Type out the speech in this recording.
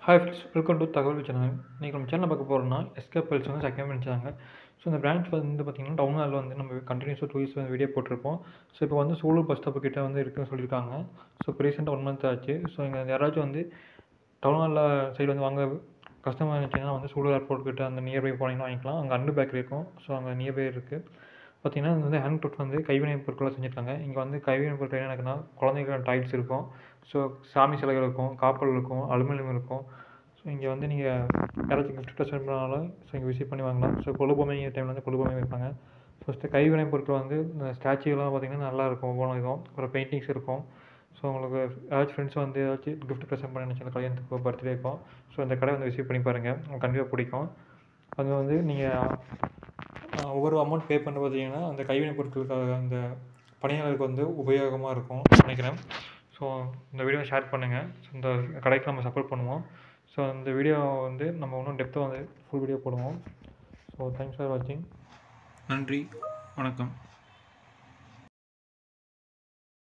hi friends welcome to Thagaval channel இன்றைக்கி நம்ம channel பார்க்க போகிறோம்னா எஸ்கே பெல்ஸ் வந்து செகண்ட் பண்ணிச்சாங்க ஸோ இந்த பிரான்ச் வந்து பார்த்திங்கன்னா டவுன் ஹாலில் வந்து நம்ம கண்டினியூஸாக டூ இயர்ஸ் வந்து வீடியோ போட்டிருப்போம் ஸோ இப்போ வந்து சூலூர் பஸ் ஸ்டாப்பு கிட்டே வந்து இருக்குன்னு சொல்லியிருக்காங்க ஸோ இப்போ ரீசெண்டாக ஒன் மந்த் ஆச்சு ஸோ இங்கே யாராச்சும் வந்து டவுன் ஹாலில் சைடு வந்து வாங்க கஸ்டமர் இருந்துச்சுன்னா வந்து சூலூர் ஏர்போர்ட் கிட்ட அந்த நியர்பை போனீங்கன்னா வாங்கிக்கலாம் அங்கே அண்டு பேக்கரி இருக்கும் ஸோ அங்கே நியர்பை இருக்குது பார்த்தீங்கன்னா இது வந்து ஹேண்ட் க்ராஃப்ட் வந்து கைவினை பொருட்களாக செஞ்சுருக்காங்க இங்கே வந்து கைவினை பொருட்கள் என்ன இருக்குன்னா குழந்தைகள் டைல்ஸ் இருக்கும் ஸோ சாமி சிலைகள் இருக்கும் காப்பல் இருக்கும் அலுமினியம் இருக்கும் ஸோ இங்கே வந்து நீங்கள் யாராச்சும் கிஃப்ட் ப்ரெசென்ட் பண்ணாலும் ஸோ இங்கே விசிட் பண்ணி வாங்கலாம் ஸோ கொழுபொம்மை டைமில் வந்து கொழுபொம்மை வைப்பாங்க ஃபஸ்ட்டு கைவினை பொருட்கள் வந்து இந்த ஸ்டாச்சுலாம் பார்த்திங்கன்னா நல்லா இருக்கும் ஒவ்வொன்றும் இதுவும் ஒரு பெயிண்டிங்ஸ் இருக்கும் ஸோ உங்களுக்கு ஏதாச்சும் ஃப்ரெண்ட்ஸ் வந்து ஏதாச்சும் கிஃப்ட் ப்ரெசென்ட் பண்ண நினச்சி கல்யாணத்துக்கு பர்த்டே இருக்கும் ஸோ இந்த கடை வந்து விசிட் பண்ணி பாருங்கள் உங்களுக்கு கண்டிப்பாக பிடிக்கும் அங்கே வந்து நீங்கள் ஒவ்வொரு அமௌண்ட் பே பண்ண பார்த்தீங்கன்னா அந்த கைவினை பொருட்களுக்காக அந்த பணியாளருக்கு வந்து உபயோகமாக இருக்கும் நினைக்கிறேன் ஸோ இந்த வீடியோ ஷேர் பண்ணுங்கள் ஸோ இந்த கடைக்கு நம்ம சப்போர்ட் பண்ணுவோம் ஸோ இந்த வீடியோ வந்து நம்ம இன்னும் டெப்த்தாக வந்து ஃபுல் வீடியோ போடுவோம் ஸோ தேங்க்ஸ் ஃபார் வாட்சிங் நன்றி வணக்கம்